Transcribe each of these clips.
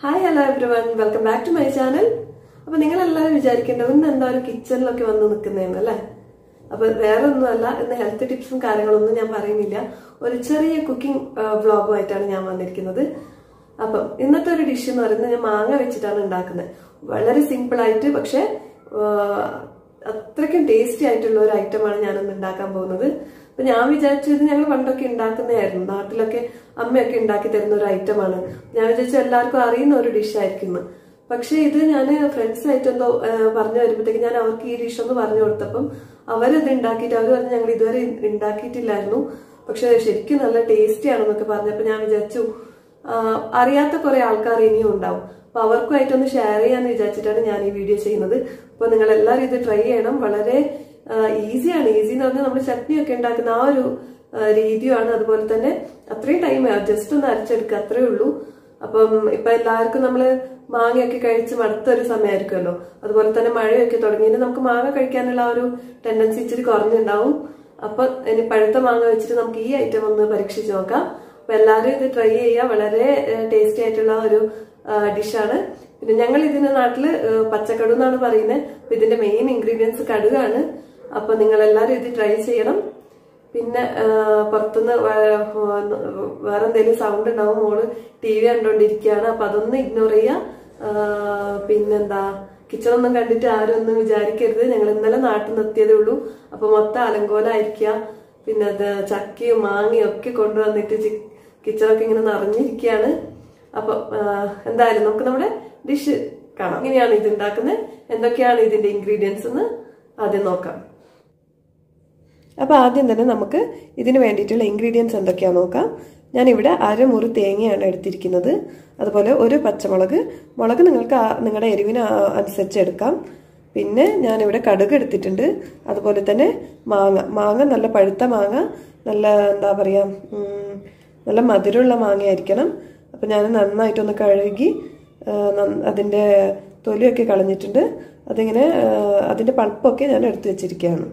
hi hello everyone welcome back to my channel അപ്പൊ നിങ്ങൾ എല്ലാവരും വിചാരിക്കേണ്ടത് ഇന്ന് എന്താ ഒരു കിച്ചണിലൊക്കെ വന്ന് നിൽക്കുന്നതെന്ന് അല്ലേ അപ്പൊ വേറെ ഒന്നുമല്ല ഇന്ന് ഹെൽത്ത് ടിപ്സും കാര്യങ്ങളൊന്നും ഞാൻ പറയുന്നില്ല ഒരു ചെറിയ കുക്കിംഗ് വ്ളോഗുമായിട്ടാണ് ഞാൻ വന്നിരിക്കുന്നത് അപ്പം ഇന്നത്തെ ഒരു ഡിഷ് എന്ന് പറയുന്നത് ഞാൻ മാങ്ങ വെച്ചിട്ടാണ് ഉണ്ടാക്കുന്നത് വളരെ സിമ്പിൾ ആയിട്ട് പക്ഷെ അത്രയ്ക്കും ടേസ്റ്റി ആയിട്ടുള്ള ഒരു ഐറ്റമാണ് ഞാനിന്ന് ഉണ്ടാക്കാൻ പോകുന്നത് അപ്പൊ ഞാൻ വിചാരിച്ചു ഇത് ഞങ്ങൾ പണ്ടൊക്കെ ഉണ്ടാക്കുന്നതായിരുന്നു നാട്ടിലൊക്കെ അമ്മയൊക്കെ ഉണ്ടാക്കി തരുന്ന ഒരു ഐറ്റമാണ് ഞാൻ വിചാരിച്ചു എല്ലാവർക്കും അറിയുന്ന ഒരു ഡിഷ് ആയിരിക്കും പക്ഷെ ഇത് ഞാൻ ഫ്രണ്ട്സായിട്ട് എന്തോ പറഞ്ഞു വരുമ്പോഴത്തേക്ക് ഞാൻ അവർക്ക് ഈ ഡിഷ് ഒന്ന് പറഞ്ഞു കൊടുത്തപ്പം അവരത് ഉണ്ടാക്കിയിട്ട് അവർ പറഞ്ഞു ഞങ്ങൾ ഇതുവരെ ഉണ്ടാക്കിയിട്ടില്ലായിരുന്നു പക്ഷെ ശരിക്കും നല്ല ടേസ്റ്റി ആണെന്നൊക്കെ പറഞ്ഞപ്പോൾ ഞാൻ വിചാരിച്ചു അറിയാത്ത കുറെ ആൾക്കാർ ഇനിയും ഉണ്ടാവും അപ്പൊ അവർക്കുമായിട്ടൊന്ന് ഷെയർ ചെയ്യാന്ന് വിചാരിച്ചിട്ടാണ് ഞാൻ ഈ വീഡിയോ ചെയ്യുന്നത് അപ്പൊ നിങ്ങൾ എല്ലാവരും ഇത് ട്രൈ ചെയ്യണം വളരെ ഈസിയാണ് ഈസി എന്ന് പറഞ്ഞാൽ നമ്മൾ ചട്നി ഒക്കെ ഉണ്ടാക്കുന്ന ആ ഒരു രീതിയാണ് അതുപോലെ തന്നെ അത്രയും ടൈം ജസ്റ്റ് ഒന്ന് അരച്ചെടുക്കുക അത്രേ ഉള്ളൂ അപ്പം ഇപ്പൊ എല്ലാവർക്കും നമ്മള് മാങ്ങയൊക്കെ കഴിച്ച് മടുത്തൊരു സമയമായിരിക്കുമല്ലോ അതുപോലെ തന്നെ മഴയൊക്കെ തുടങ്ങിയിട്ട് നമുക്ക് മാങ്ങ കഴിക്കാനുള്ള ഒരു ടെൻഡൻസി ഇച്ചിരി കുറഞ്ഞുണ്ടാവും അപ്പൊ ഇനി പഴുത്ത മാങ്ങ വെച്ചിട്ട് നമുക്ക് ഈ ഐറ്റം ഒന്ന് പരീക്ഷിച്ച് നോക്കാം അപ്പൊ എല്ലാവരും ഇത് ട്രൈ ചെയ്യുക വളരെ ടേസ്റ്റി ആയിട്ടുള്ള ഒരു ഡിഷാണ് പിന്നെ ഞങ്ങൾ ഇതിന്റെ നാട്ടില് പച്ചക്കടു എന്നാണ് പറയുന്നത് അപ്പൊ ഇതിന്റെ മെയിൻ ഇൻഗ്രീഡിയൻസ് കടുകാണ് അപ്പൊ നിങ്ങൾ എല്ലാവരും ഇത് ട്രൈ ചെയ്യണം പിന്നെ പുറത്തുനിന്ന് വേറെ എന്തെങ്കിലും സൗണ്ട് ഉണ്ടാവും മോള് ടി വി കണ്ടോണ്ടിരിക്കുകയാണ് അപ്പൊ അതൊന്നും ഇഗ്നോർ ചെയ്യുക പിന്നെന്താ കിച്ചണൊന്നും കണ്ടിട്ട് ആരും ഒന്നും വിചാരിക്കരുത് ഞങ്ങൾ ഇന്നലെ നാട്ടിൽ നിർത്തിയതേ ഉള്ളൂ അപ്പൊ മൊത്തം അലങ്കോലായിരിക്കുക പിന്നെ അത് ചക്കയും മാങ്ങയും ഒക്കെ കൊണ്ടുവന്നിട്ട് കിച്ചണൊക്കെ ഇങ്ങനെ നിറഞ്ഞിരിക്കുകയാണ് അപ്പൊ എന്തായാലും നമുക്ക് നമ്മുടെ ഡിഷ് കാണാം ഇങ്ങനെയാണ് ഇത് ഉണ്ടാക്കുന്നത് എന്തൊക്കെയാണ് ഇതിന്റെ ഇൻഗ്രീഡിയൻസ് എന്ന് ആദ്യം നോക്കാം അപ്പോൾ ആദ്യം തന്നെ നമുക്ക് ഇതിന് വേണ്ടിയിട്ടുള്ള ഇൻഗ്രീഡിയൻസ് എന്തൊക്കെയാണെന്ന് നോക്കാം ഞാനിവിടെ അരമുറി തേങ്ങയാണ് എടുത്തിരിക്കുന്നത് അതുപോലെ ഒരു പച്ചമുളക് മുളക് നിങ്ങൾക്ക് നിങ്ങളുടെ എരിവിന് അനുസരിച്ച് എടുക്കാം പിന്നെ ഞാനിവിടെ കടുക് എടുത്തിട്ടുണ്ട് അതുപോലെ തന്നെ മാങ്ങ മാങ്ങ നല്ല പഴുത്ത മാങ്ങ നല്ല എന്താ പറയുക നല്ല മധുരമുള്ള മാങ്ങയായിരിക്കണം അപ്പം ഞാൻ നന്നായിട്ടൊന്ന് കഴുകി അതിൻ്റെ തൊലിയൊക്കെ കളഞ്ഞിട്ടുണ്ട് അതിങ്ങനെ അതിൻ്റെ പൾപ്പൊക്കെ ഞാൻ എടുത്തു വെച്ചിരിക്കുകയാണ്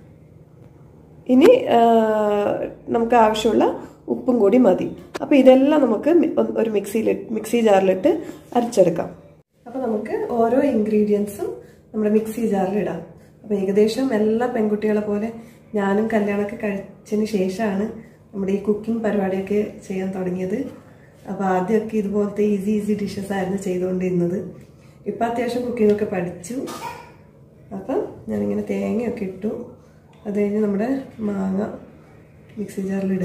ഇനി നമുക്ക് ആവശ്യമുള്ള ഉപ്പും കൂടി മതി അപ്പോൾ ഇതെല്ലാം നമുക്ക് ഒരു മിക്സിയിൽ മിക്സി ജാറിലിട്ട് അരച്ചെടുക്കാം അപ്പോൾ നമുക്ക് ഓരോ ഇൻഗ്രീഡിയൻസും നമ്മുടെ മിക്സി ജാറിലിടാം അപ്പോൾ ഏകദേശം എല്ലാ പെൺകുട്ടികളെ പോലെ ഞാനും കല്യാണമൊക്കെ കഴിച്ചതിന് ശേഷമാണ് നമ്മുടെ ഈ കുക്കിംഗ് പരിപാടിയൊക്കെ ചെയ്യാൻ തുടങ്ങിയത് അപ്പോൾ ആദ്യമൊക്കെ ഇതുപോലത്തെ ഈസി ഈസി ഡിഷസ് ആയിരുന്നു ചെയ്തുകൊണ്ടിരുന്നത് ഇപ്പം അത്യാവശ്യം കുക്കിംഗ് ഒക്കെ പഠിച്ചു അപ്പം ഞാനിങ്ങനെ തേങ്ങയൊക്കെ ഇട്ടു അത് കഴിഞ്ഞ് നമ്മുടെ മാങ്ങ മിക്സി ജാറിലിടുക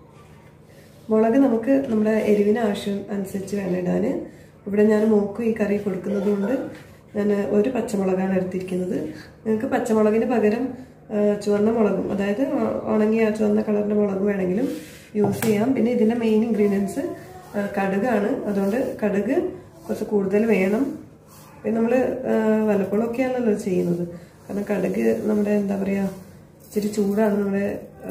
മുളക് നമുക്ക് നമ്മുടെ എരിവിന് ആവശ്യം അനുസരിച്ച് വേണം ഇടാൻ ഇവിടെ ഞാൻ മോക്കും ഈ കറി കൊടുക്കുന്നത് കൊണ്ട് ഞാൻ ഒരു പച്ചമുളകാണ് എടുത്തിരിക്കുന്നത് നിങ്ങൾക്ക് പച്ചമുളകിന് പകരം ചുവന്ന മുളകും അതായത് ഉണങ്ങിയ ചുവന്ന കളറിൻ്റെ മുളക് വേണമെങ്കിലും യൂസ് ചെയ്യാം പിന്നെ ഇതിൻ്റെ മെയിൻ ഇൻഗ്രീഡിയൻസ് കടുകാണ് അതുകൊണ്ട് കടുക് കുറച്ച് കൂടുതൽ വേണം പിന്നെ നമ്മൾ വല്ലപ്പോഴൊക്കെയാണല്ലോ ചെയ്യുന്നത് കാരണം കടുക് നമ്മുടെ എന്താ പറയുക ഇച്ചിരി ചൂടാണ് നമ്മുടെ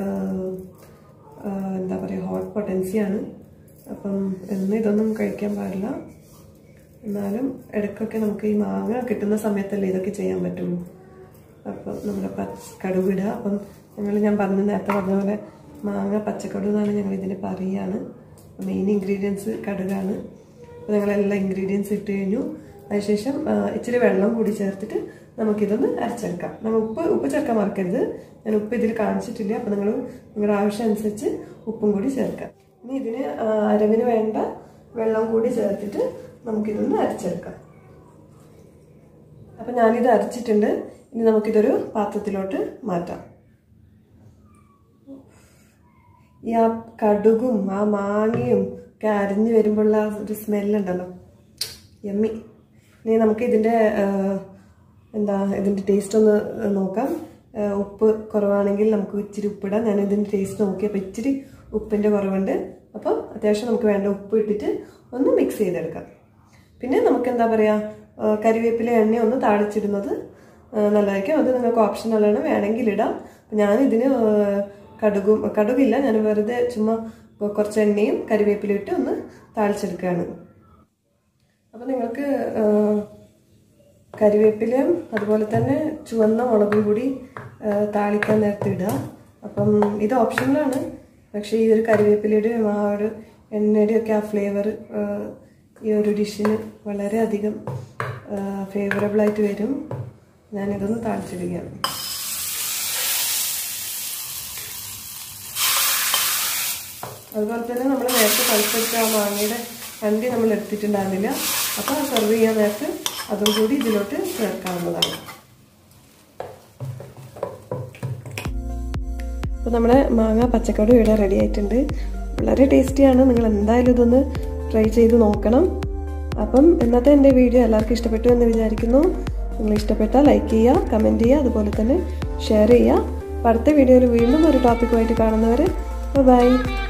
എന്താ പറയുക ഹോട്ട് പൊട്ടൻസിയാണ് അപ്പം എന്ന് ഇതൊന്നും കഴിക്കാൻ പാടില്ല എന്നാലും ഇടയ്ക്കൊക്കെ നമുക്ക് ഈ മാങ്ങ കിട്ടുന്ന സമയത്തല്ലേ ഇതൊക്കെ ചെയ്യാൻ പറ്റുള്ളൂ അപ്പം നമ്മുടെ പച്ച കടുവിടുക അപ്പം ഞങ്ങൾ ഞാൻ പറഞ്ഞ നേരത്തെ പറഞ്ഞ പോലെ മാങ്ങ പച്ചക്കടു എന്നാണ് ഞങ്ങൾ ഇതിന് പറയുകയാണ് മെയിൻ ഇൻഗ്രീഡിയൻസ് കടുകാണ് അപ്പോൾ ഞങ്ങളെല്ലാം ഇൻഗ്രീഡിയൻസ് ഇട്ട് കഴിഞ്ഞു അതിനുശേഷം ഇച്ചിരി വെള്ളം കൂടി ചേർത്തിട്ട് നമുക്കിതൊന്ന് അരച്ചെടുക്കാം നമ്മൾ ഉപ്പ് ഉപ്പ് ചേർക്കാൻ മറക്കരുത് ഞാൻ ഉപ്പ് ഇതിൽ കാണിച്ചിട്ടില്ല അപ്പം നിങ്ങൾ നിങ്ങളുടെ ആവശ്യം അനുസരിച്ച് ഉപ്പും കൂടി ചേർക്കാം ഇനി ഇതിന് അരവിന് വേണ്ട വെള്ളം കൂടി ചേർത്തിട്ട് നമുക്കിതൊന്ന് അരച്ചെടുക്കാം അപ്പം ഞാനിത് അരച്ചിട്ടുണ്ട് ഇനി നമുക്കിതൊരു പാത്രത്തിലോട്ട് മാറ്റാം ഈ ആ കടുകും ആ മാങ്ങയും ഒക്കെ അരിഞ്ഞു വരുമ്പോഴുള്ള ഒരു സ്മെല്ലുണ്ടല്ലോ യമ്മി ഇനി നമുക്ക് ഇതിൻ്റെ എന്താ ഇതിൻ്റെ ടേസ്റ്റ് ഒന്ന് നോക്കാം ഉപ്പ് കുറവാണെങ്കിൽ നമുക്ക് ഇച്ചിരി ഉപ്പിടാം ഞാൻ ഇതിൻ്റെ ടേസ്റ്റ് നോക്കിയപ്പോൾ ഇച്ചിരി ഉപ്പിൻ്റെ കുറവുണ്ട് അപ്പം അത്യാവശ്യം നമുക്ക് വേണ്ട ഉപ്പ് ഇട്ടിട്ട് ഒന്ന് മിക്സ് ചെയ്തെടുക്കാം പിന്നെ നമുക്ക് എന്താ പറയുക കരിവേപ്പില എണ്ണ ഒന്ന് താളിച്ചിടുന്നത് നല്ലതായിരിക്കും അത് നിങ്ങൾക്ക് ഓപ്ഷനലാണ് വേണമെങ്കിൽ ഇടാം ഞാൻ ഇതിന് കടുകും കടുകില്ല ഞാൻ വെറുതെ ചുമ്മാ കുറച്ച് എണ്ണയും കരിവേപ്പില ഇട്ട് ഒന്ന് താളിച്ചെടുക്കുകയാണ് അപ്പം നിങ്ങൾക്ക് കരിവേപ്പിലയും അതുപോലെ തന്നെ ചുവന്ന മുളകും കൂടി താളിക്കാൻ നേരത്തെ ഇടുക അപ്പം ഇത് ഓപ്ഷനിലാണ് പക്ഷേ ഈ ഒരു കരിവേപ്പിലയുടെയും ആ ഒരു എണ്ണയുടെയും ഒക്കെ ആ ഫ്ലേവർ ഈ ഒരു ഡിഷിന് വളരെയധികം ഫേവറബിൾ ആയിട്ട് വരും ഞാനിതൊന്ന് താഴ്ത്തിടുകയാണ് അതുപോലെ തന്നെ നമ്മൾ നേരത്തെ പഴുത്തെടുത്ത ആ മാങ്ങയുടെ അണ്ടി നമ്മൾ എടുത്തിട്ടുണ്ടായിരുന്നില്ല അപ്പോൾ സെർവ് ചെയ്യാൻ നേരത്ത് അതും കൂടി ഇതിലോട്ട് ചേർക്കാവുന്നതാണ് അപ്പോൾ നമ്മുടെ മാങ്ങ പച്ചക്കറി ഇവിടെ റെഡി ആയിട്ടുണ്ട് വളരെ ടേസ്റ്റിയാണ് നിങ്ങൾ എന്തായാലും ഇതൊന്ന് ട്രൈ ചെയ്ത് നോക്കണം അപ്പം ഇന്നത്തെ എൻ്റെ വീഡിയോ എല്ലാവർക്കും ഇഷ്ടപ്പെട്ടു എന്ന് വിചാരിക്കുന്നു നിങ്ങൾ ഇഷ്ടപ്പെട്ടാൽ ലൈക്ക് ചെയ്യുക കമൻറ്റ് ചെയ്യുക അതുപോലെ തന്നെ ഷെയർ ചെയ്യുക അപ്പോൾ അടുത്ത വീഡിയോയിൽ വീണ്ടും ഒരു ടോപ്പിക്കുമായിട്ട് കാണുന്നവരെ ബൈ